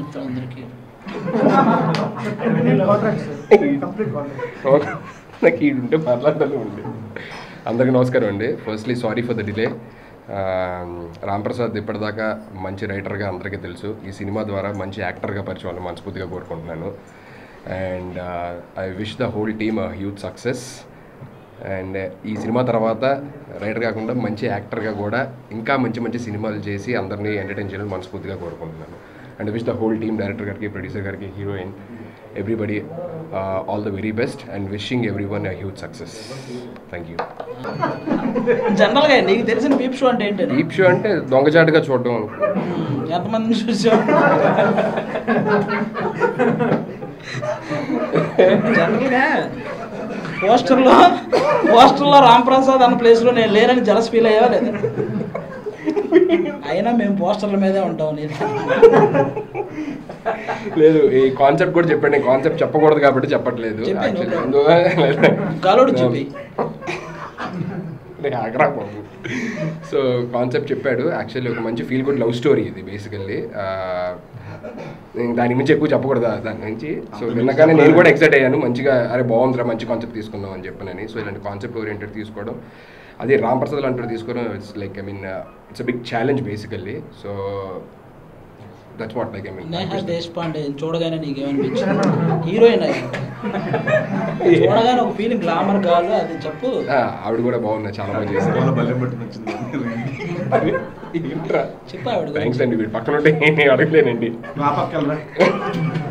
మిత్రులందరికీ నాకు ఈ ఉంటే మాట్లాడాలి ఉంది అందరికీ నమస్కారం అండి firstly sorry for the delay Ram Prasad ఇప్పటిదాకా మంచి రైటర్గా అందరికీ తెలుసు ఈ సినిమా ద్వారా మంచి యాక్టర్గా పరిచయం అవ్వాలని మనస్ఫూర్తిగా కోరుకుంటున్నాను and I wish the whole team huge success and ఈ సినిమా తర్వాత రైటర్ కాకుండా మంచి యాక్టర్గా కూడా ఇంకా మంచి మంచి సినిమాలు చేసి అందరినీ ఎంటర్టైన్ చేయాలని మనస్ఫూర్తిగా కోరుకుంటున్నాను and wish the whole team director గారికి ప్రొడ్యూసర్ గారికి heroine everybody all the very best and wishing every one huge success thank you జనరల్గా నీకు తెలిసిన పీప్ షో అంటే ఏంటి డీప్ షో అంటే దొంగచాటుగా చూడడం ఎంతమందిని చూసావు జనరల్గా పోస్టర్లో పోస్టర్లో రామ్ ప్రసాద్ అన్న ప్లేస్లో నేను లేనని జలస్ ఫీల్ అయ్యా లేదా అయినా మేము పోస్టర్ల మీదే ఉంటాం నేను లేదు ఈ కాన్సెప్ట్ కూడా చెప్పండి నేను కాన్సెప్ట్ చెప్పకూడదు కాబట్టి చెప్పట్లేదు చెప్పాను, Actually, okay. అందువల్ల- గాలోడు చెప్పి నేను ఆగరా బాబు సో కాన్సెప్ట్ చెప్పాడు యాక్చువల్లీ ఒక మంచి ఫీల్ గుడ్ లవ్ స్టోరీ ఇది బేసికల్లీ నేను దాని గురించి ఎక్కువ చెప్పకూడదు దాని గురించి సో విన్నగానే నేను కూడా ఎక్సైట్ అయ్యాను మంచిగా అరే బాగుందిరా మంచి కాన్సెప్ట్ తీసుకుందాం అని చెప్పనని సో ఇలాంటి కాన్సెప్ట్ ఓరియంటెడ్ తీసుకోవడం అది రామ్ ప్రసాద్ లాంటి తీసుకోవడం it's like I mean it's a big challenge basically so that's what like I mean Neha Deshpande చూడగానే నీకేమనిపించింది హీరోయిన్ అయ్యి చూడగానే ఒక ఫీలింగ్ గ్లామర్ కాదు అది చెప్పు ఆవిడ కూడా బాగున్నా చాలా బాగా చేశారు వాళ్ళ బల్లెం పట్టుకుని వచ్చింది చెప్పు ఆవిడ థ్యాంక్స్ అండి వీడు పక్కన ఉంటే నేను అడగలేనండి ఆ పక్క వెళ్ళరా